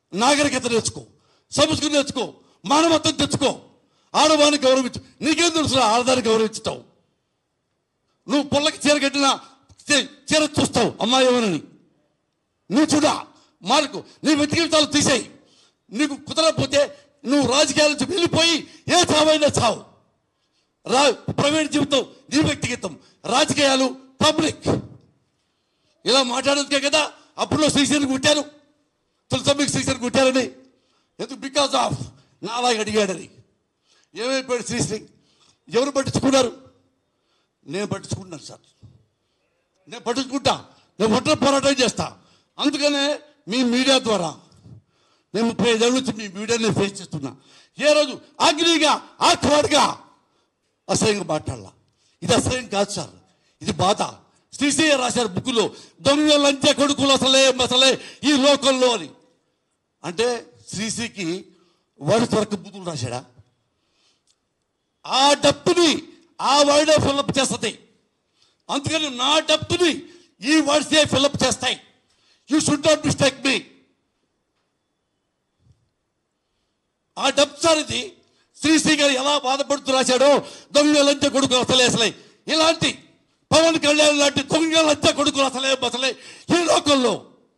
నాగరికత నేర్చుకో సంస్కృతి నేర్చుకో మానవత్వం తెచ్చుకో ఆడవాన్ని గౌరవించు నీకేం తెలుసు ఆడదాన్ని గౌరవించుతావు నువ్వు పుల్లకి చీర కట్టినా చీ- చీర చూస్తావు అమ్మాయి ఏమనని నువ్వు చూడా మార్కు నీ వ్యక్తిగతాలు తీసేయి నీకు కుదరకపోతే నువ్వు రాజకీయాల నుంచి వెళ్ళిపోయి ఏ చావైనా చావు రా ప్రైవేట్ జీవితం నీ వ్యక్తిగతం రాజకీయాలు పబ్లిక్ ఇలా మాట్లాడేందుకే కదా అప్పుడు శ్రీశ్రీని కుట్టారు తెలుసా మీకు శ్రీశ్రీని కుట్టారని ఎందుకు బికాస్ ఆఫ్ నాలాగా అడిగాడని ఏమైపోయాడు శ్రీశ్రీ ఎవరు పట్టించుకున్నారు నేను పట్టించుకుంటున్నాను సార్ నేను పట్టించుకుంటా నేను ఒంటరి పోరాటం చేస్తా అందుకనే మీ మీడియా ద్వారా నేను ముప్పై ఐదేళ్ళ నుంచి మీ మీడియాని ఫేస్ చేస్తున్నా ఏ రోజు అగ్నిగా ఆత్వాడుగా అసహ్యంగా మాట్లాడాల ఇది అసహ్యం కాదు సార్ ఇది బాధ శ్రీశ్రీ రాశారు బుక్కులో దొంగ లంచ కొడుకులు అసలే అసలే ఈ లోకంలో అని అంటే శ్రీశ్రీకి వాడి త్వరకు బుద్ధులు రాశాడా ఆ డప్పుని ఆ వర్డే ఫిల్అప్ చేస్తుంది అందుకని నా డప్పుని ఈ వర్డ్సే ఫిల్అప్ చేస్తాయి you should not mistake me ఆ డబ్ సార్ ఇది శ్రీశ్రీ గారు ఎలా బాధపడుతూ రాశాడో దొంగ లంచ కొడుకులు అసలే అసలే ఇలాంటి పవన్ కళ్యాణ్ లాంటి దొంగ లంచ కొడుకులు అసలే అసలే ఈ లోకంలో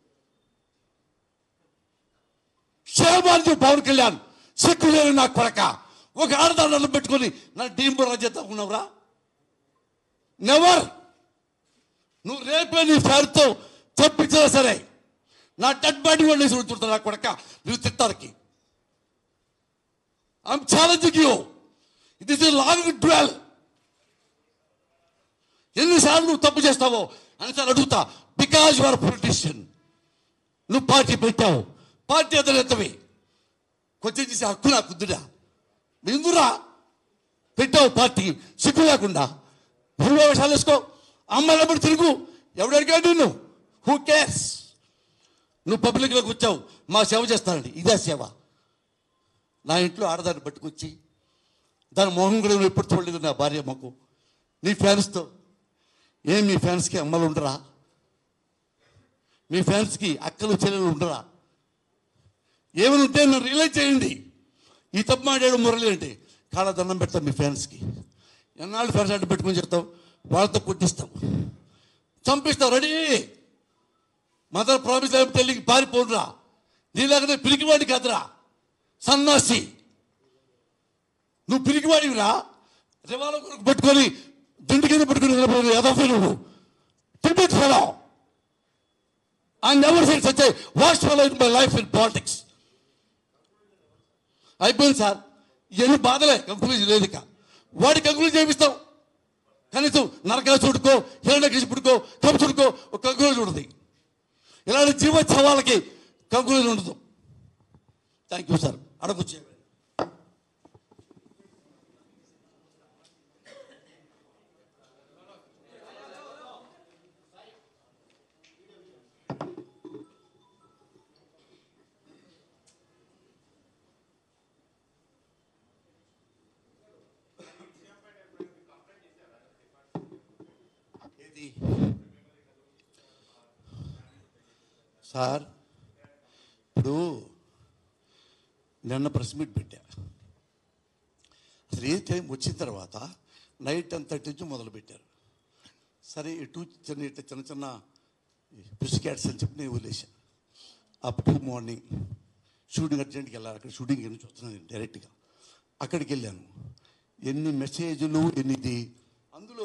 క్షేమాన్ని పవన్ కళ్యాణ్ సిక్కులేని నా కొరక ఒక ఆడదాన్ని పెట్టుకొని నా డీంబు రాజ్యత ఉన్నవరా నెవర్ నువ్వు రేపే నీ ఫ్యాన్తో చెప్పించినా సరే నా డెడ్ బాడీ వాళ్ళు వేసి ఉంటుంటా నా కొడక నువ్వు తిట్టానికి I'm challenging you it is long dwell ఎన్నిసార్లు నువ్వు తప్పు చేస్తావో అనిసార్లు అడుగుతా బికాజ్ యువర్ పొలిటీషియన్ నువ్వు పార్టీ పెట్టావు పార్టీ అతనేతవి కొంచెం చేసే హక్కు నాకు ఉందిరా ఎందురా పెట్టావు పార్టీ సిగ్గు లేకుండా నువ్వే వేషాలు వేసుకో అమ్మాయిలప్పుడు తిరుగు ఎవడు అడిగాడు నిన్ను హూ కేర్స్ నువ్వు పబ్లిక్లోకి వచ్చావు మా సేవ చేస్తానండి ఇదే సేవ నా ఇంట్లో ఆడదాన్ని పట్టుకొచ్చి దాని మొహం కూడా నువ్వు ఎప్పుడు చూడలేదు నా భార్య మాకు నీ ఫ్యాన్స్తో ఏం మీ ఫ్యాన్స్కి అమ్మలు ఉండరా మీ ఫ్యాన్స్కి అక్కలు చెల్లెలు ఉండరా ఏమైనా ఉంటే నన్ను రియలైజ్ చేయండి ఈ తప్పు మాట్లాడు మురళి అంటే కాళ్ళ దండం పెడతాం మీ ఫ్యాన్స్కి ఎన్నాళ్ళు ఫ్యాన్స్ అడ్డు పెట్టుకొని చెప్తాం వాళ్ళతో కొట్టిస్తాం చంపిస్తాం రెడీ మదర్ ప్రామిస్ అయిన తల్లికి పారిపోనురా నీలాగనే పిరికివాడి కాదురా సన్నాసి నువ్వు పిరికివాడివిరా రివాల్వర్ కొరకు పట్టుకొని దిండు కింద పట్టుకొని నిలబడి ఎదఫీ నువ్వు Tibet fellow I never seen such vast fellow in my life in politics అయిపోయింది సార్ ఇవన్నీ బాధలే కంక్లూజన్ లేదు ఇక వాడి కంక్లూజన్ చేపిస్తాం కనీసం నరకా చూడుకో హిరణ్య కృష్ణుడికో కంసుడికో ఒక కంక్లూజన్ ఉంటుంది ఇలాంటి జీవోత్సవాలకి కంక్లూజన్ ఉండదు థ్యాంక్ యూ సార్ అడగొచ్చే ఏది సార్ ఇప్పుడు నిన్న ప్రెస్ మీట్ పెట్టా అసలు ఏ టైం వచ్చిన తర్వాత నైట్ టెన్ థర్టీ నుంచి మొదలు పెట్టారు సరే ఇటు చిన్న ఇటు చిన్న చిన్న పుష్ క్యాట్స్ అని చెప్పి నేను వదిలేశాను అప్ టు మార్నింగ్ షూటింగ్ అర్జెంట్కి వెళ్ళాలి అక్కడ షూటింగ్ నుంచి వస్తున్నాను నేను డైరెక్ట్గా అక్కడికి వెళ్ళాను ఎన్ని మెసేజ్లు ఎన్నిది అందులో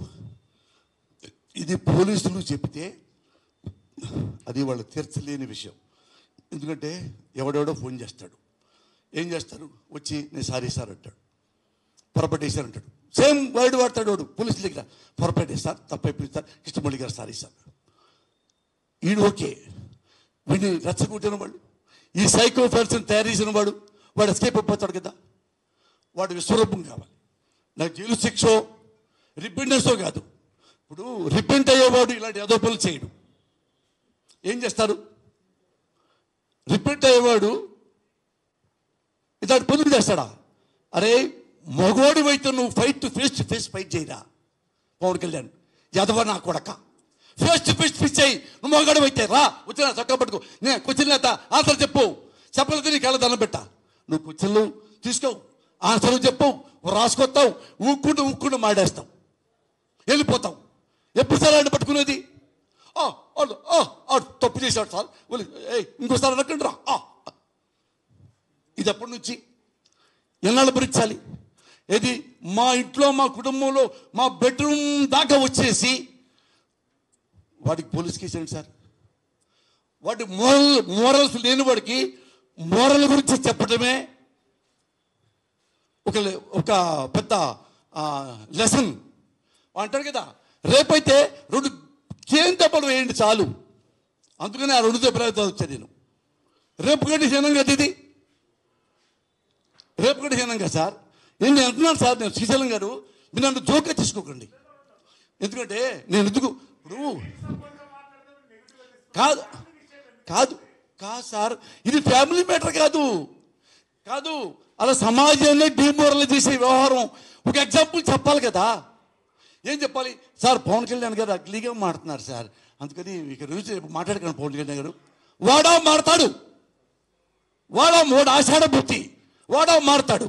ఇది పోలీసులు చెప్తే అది వాళ్ళు తీర్చలేని విషయం ఎందుకంటే ఎవడెవడో ఫోన్ చేస్తాడు ఏం చేస్తారు వచ్చి నేను సారీ సార్ అంటాడు పొరపాటు వేశారు అంటాడు సేమ్ వర్డ్ వాడతాడు వాడు పోలీసుల దగ్గర పొరపాటు వేస్తారు తప్పైపోయింది సార్ కృష్ణమౌళి గారు సారీ సార్ ఈడు ఓకే వీడిని రెచ్చగొట్టిన వాడు ఈ సైకో పర్సన్ తయారు చేసిన వాడు వాడు ఎస్కేప్ అయిపోతాడు కదా వాడు విశ్వరూపం కావాలి నాకు జైలు శిక్ష రిపెండెన్సో కాదు ఇప్పుడు రిపెంట్ అయ్యేవాడు ఇలాంటి ఏదో పనులు చేయడు ఏం చేస్తారు రిపెంట్ అయ్యేవాడు ఇలాంటి పనులు చేస్తాడా అరే మగోడి అయితే నువ్వు fight to face to face fight చేయరా పవన్ కళ్యాణ్ యాదవ నా కొడక ఫేస్ టు ఫేస్ ఫిస్ చేయి నువ్వు మగోడి అయితే రా వచ్చిన చక్క పట్టుకో నేను క్వశ్చన్ నేత ఆన్సర్ చెప్పు చెప్పలేదు నీ కళ్ళ దండం పెట్ట నువ్వు క్వశ్చన్లు తీసుకోవు ఆన్సర్లు చెప్పవు రాసుకొస్తావు ఊక్కుంటూ ఊక్కుంటూ మాడేస్తావు వెళ్ళిపోతావు ఎప్పుడు సార్ ఆయన పట్టుకునేది ఆ, ఆడు, ఆ, ఆడు తప్పు చేశాడు సార్ ఒలి, ఏయ్ ఇంకోసారి అనకండి రా ఆ. ఇది ఎప్పటి నుంచి ఎన్నాళ్ళు భరించాలి ఏది మా ఇంట్లో మా కుటుంబంలో మా బెడ్రూమ్ దాకా వచ్చేసి వాడికి పోలీస్ కేసు ఏంటి సార్ వాడి మోరల్ మోరల్స్ లేని వాడికి మోరల్ గురించి చెప్పడమే ఒక లె- ఒక పెద్ద లెసన్ అంటాడు కదా రేపైతే రెండు చేం దెబ్బలు వేయండి చాలు అందుకని ఆ రెండు దెబ్బలు వచ్చాను నేను రేపు కంటే హీనం కదా ఇది రేపు కంటే హీనం కదా సార్ నేను అంటున్నాను సార్ నేను శ్రీశైలం గారు మీరు నన్ను జోక్గా తీసుకోకండి ఎందుకంటే నేను ఎందుకు ఇప్పుడు కాదు కాదు కాదు సార్ ఇది ఫ్యామిలీ మ్యాటర్ కాదు కాదు అలా సమాజాన్ని డిమోరల్ చేసే వ్యవహారం ఒక ఎగ్జాంపుల్ చెప్పాలి కదా ఏం చెప్పాలి సార్ పవన్ కళ్యాణ్ గారు అగ్లీగా మాడుతున్నారు సార్ అందుకని ఇక రోజు మాట్లాడకండి పవన్ కళ్యాణ్ గారు వాడా మాడతాడు వాడా మోడ ఆషాఢ బుద్ధి వాడా మాడతాడు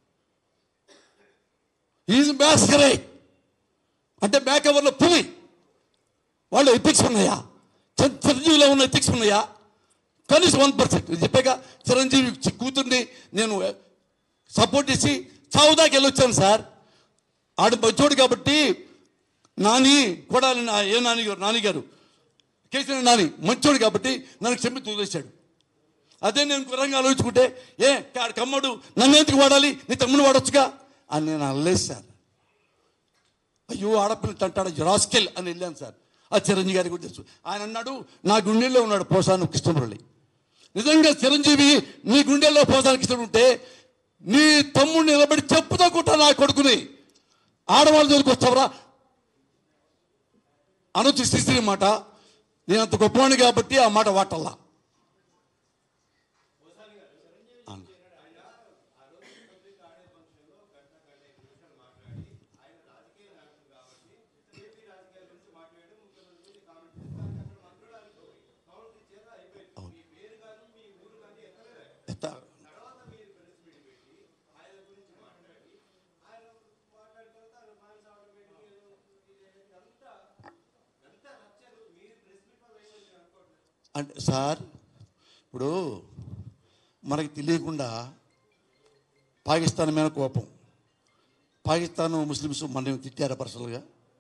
ఈజ్ మ్యాస్కరే అంటే బ్యాక్ ఎవర్లో పులి వాళ్ళు ఎథిక్స్ ఉన్నాయా చిర- చిరంజీవిలో ఉన్న ఎథిక్స్ ఉన్నాయా కనీసం వన్ పర్సెంట్ చెప్పాక చిరంజీవి చి- కూతుర్ని నేను సపోర్ట్ చేసి చావుదాకి వెళ్ళొచ్చాను సార్ ఆడు మంచోడు కాబట్టి నాని కూడా నా- ఏ నాని గారు నాని గారు కేసీఆర్ నాని మంచోడు కాబట్టి నన్ను క్షమి వదిలేశాడు అదే నేను గురంగా ఆలోచించుకుంటే ఏ ఆడు కమ్మడు నన్ను ఎందుకు వాడాలి నీ తమ్ముడు వాడొచ్చుగా అని నేను అనలేదు సార్ అయ్యో ఆడపిల్ల అంటాడు రాస్కెల్ అని వెళ్ళాను సార్ ఆ చిరంజీవి గారికి కూడా తెలుసు ఆయన అన్నాడు నా గుండెల్లో ఉన్నాడు పోసాను కృష్ణమురళి నిజంగా చిరంజీవి నీ గుండెల్లో పోసాను కృష్ణుడు ఉంటే నీ తమ్ముడు నిలబడి చెప్పుతో కుట్టా నా కొడుకుని ఆడవాళ్ళ దగ్గరికి వస్తావరా అనొచ్చు శ్రీశ్రీ మాట నేను అంత గొప్పవాణి కాబట్టి ఆ మాట వాటల్లా అన్న. ఎత్త- అంటే సార్ ఇప్పుడు మనకి తెలియకుండా పాకిస్తాన్ మీద కోపం పాకిస్తాన్ ముస్లిమ్స్ మన తిట్టారా పర్సనల్గా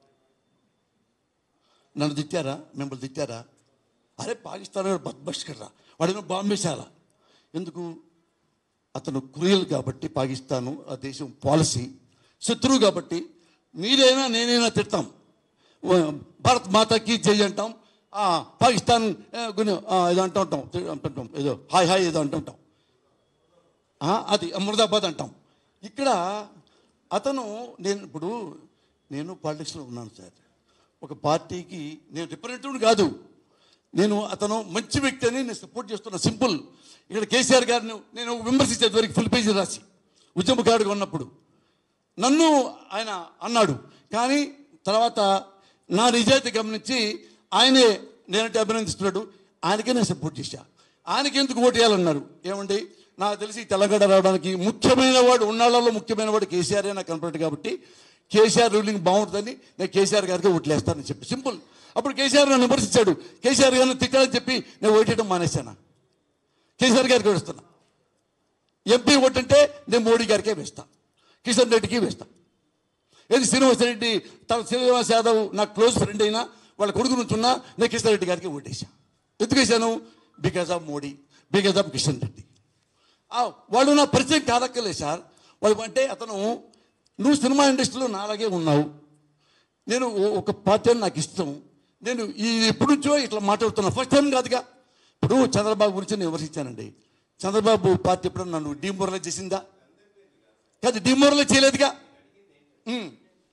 నన్ను తిట్టారా మిమ్మల్ని తిట్టారా అరే పాకిస్తాన్ బద్మష్కర్రా వాడేమో బాంబేశాల ఎందుకు అతను క్రూయల్ కాబట్టి పాకిస్తాను ఆ దేశం పాలసీ శత్రువు కాబట్టి మీరైనా నేనైనా తిడతాం వ- భారత్ మాతాకి జై అంటాం ఆ, పాకిస్తాన్ ఆ, గుని- ఆ, ఏదో అంటూ ఉంటాం తి- అంటుంటాం ఏదో హాయ్ హాయ్ ఏదో అంటుంటాం ఆ, అది అమృదాబాద్ అంటాం ఇక్కడ అతను నేను ఇప్పుడు నేను పాలిటిక్స్లో ఉన్నాను సార్ ఒక పార్టీకి నేను రిప్రజెంటేటివ్ కాదు నేను అతను మంచి వ్యక్తి అని నేను సపోర్ట్ చేస్తున్నా సింపుల్ ఇక్కడ కేసీఆర్ గారిని నేను విమర్శించేది వరకు ఫుల్ పేజీ రాసి ఉద్యమకారుడుగా ఉన్నప్పుడు నన్ను ఆయన అన్నాడు కానీ తర్వాత నా నిజాయితీ గమనించి ఆయనే నేనంటే అభినందిస్తున్నాడు ఆయనకే నేను సపోర్ట్ చేశా ఆయనకి ఎందుకు ఓటు వేయాలన్నారు ఏమండి నాకు తెలిసి తెలంగాణ రావడానికి ముఖ్యమైన వాడు ఉన్నాళ్ళలో ముఖ్యమైన వాడు కేసీఆర్ నాకు కనపడ్డాడు కాబట్టి కేసీఆర్ రూలింగ్ బాగుంటుందని నేను కేసీఆర్ గారికి ఓట్లేస్తానని చెప్పి సింపుల్ అప్పుడు కేసీఆర్ నన్ను విమర్శించాడు కేసీఆర్ గారిని తిట్టాలని చెప్పి నేను ఓటేయడం మానేశాను కేసీఆర్ గారికి వేస్తున్నా ఎంపీ ఓటు అంటే నేను మోడీ గారికే వేస్తా కిషన్ రెడ్డికి వేస్తా ఏది శ్రీనివాస్ రెడ్డి తన శ్రీనివాస్ యాదవ్ నాకు క్లోజ్ ఫ్రెండ్ అయినా వాళ్ళ కొడుకు నుంచున్నా నేను కిషన్ రెడ్డి గారికి ఓటేసా ఎందుకు వేసాను because of Modi because of Kishan Reddy ఆ, వాళ్ళు నా పరిచయం కాదక్కలేదు సార్ వాళ్ళు అంటే అతను నువ్వు సినిమా ఇండస్ట్రీలో నాలాగే ఉన్నావు నేను ఓ- ఒక పార్టీ అని నాకు ఇష్టం నేను ఈ ఎప్పటి నుంచో ఇట్లా మాట్లాడుతున్నా ఫస్ట్ టైం కాదుగా ఇప్పుడు చంద్రబాబు గురించి నేను విమర్శించానండి చంద్రబాబు పార్టీ ఎప్పుడన్నా నన్ను డిమోరలైజ్ చేసిందా కాదు డిమోరలైజ్ చేయలేదుగా ఉమ్.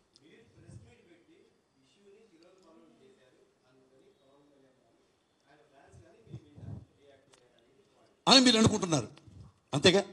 అని మీరు అనుకుంటున్నారు అంతేగా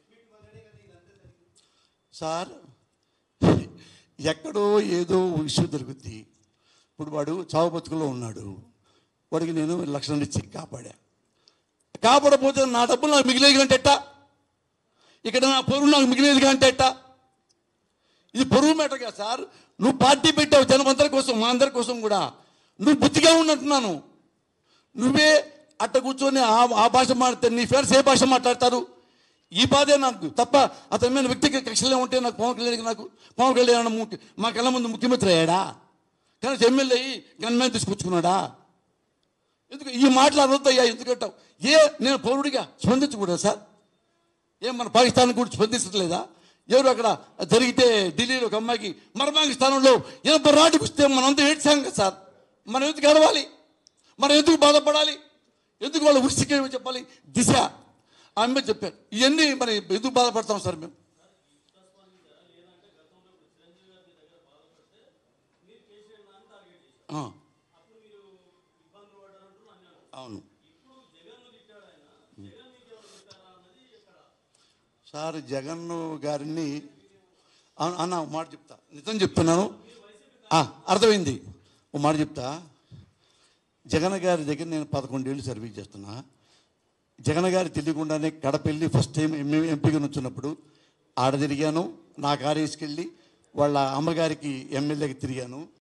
సార్ ఎక్కడో ఏదో ఇష్యూ దొరుకుద్ది ఇప్పుడు వాడు చావు బతుకులో ఉన్నాడు వాడికి నేను లక్షణాలు ఇచ్చి కాపాడా కాపాడపోతే నా డబ్బులు నాకు మిగిలేదు అంటే ఎట్టా ఇక్కడ నా పొరుగు నాకు మిగిలేదు అంటే ఎట్టా ఇది పొరుగు మేటగా సార్ నువ్వు పార్టీ పెట్టావు జనమందరి కోసం మా అందరి కోసం కూడా నువ్వు బుద్ధిగా ఉన్నట్టున్నాను నువ్వే అట్ట కూర్చొని ఆ ఆ భాష మాట్లాడితే నీ ఫ్రెండ్స్ ఏ భాష మాట్లాడతారు ఈ బాధే నాకు తప్ప అతని మీద వ్యక్తిగత కక్షలే ఉంటే నాకు పవన్ కళ్యాణ్ నాకు పవన్ కళ్యాణ్ ముఖ్య- మా కళ్ళ ముందు ముఖ్యమంత్రి అయ్యాడా కానీ ఎమ్మెల్యే అయ్యి గన్మ్యాన్ తీసుకొచ్చుకున్నాడా ఎందుకు ఈ మాటలు అనొద్దయ్యా ఎందుకంటావు ఏ నేను పౌరుడిగా స్పందించకూడదు సార్ ఏం మన పాకిస్తాన్ కూడా స్పందించట్లేదా ఎవరు అక్కడ జరిగితే ఢిల్లీలో ఒక అమ్మాయికి మరమాంగ స్థానంలో ఎంత రాటుకు వస్తే మనంతా ఏడ్చాం కదా సార్ మనం ఎందుకు గడవాలి మనం ఎందుకు బాధపడాలి ఎందుకు వాళ్ళు ఉరిసికే చెప్పాలి దిశ ఆమె చెప్పారు ఇవన్నీ మరి ఎందుకు బాధపడతాం సార్ మేము ఆ. అవును సార్ జగన్ గారిని అన్న- అన్న ఒక మాట చెప్తా నిజం చెప్తున్నాను ఆ, అర్థమైంది ఒక మాట చెప్తా జగన్ గారి దగ్గర నేను పదకొండేళ్ళు సర్వీస్ చేస్తున్నా జగన్ గారి తెలియకుండానే కడపెళ్ళి ఫస్ట్ టైం ఎంఏ ఎంపీగా నుంచున్నప్పుడు ఆడ తిరిగాను నా కారు వేసుకెళ్ళి వాళ్ళ అమ్మగారికి ఎమ్మెల్యేకి తిరిగాను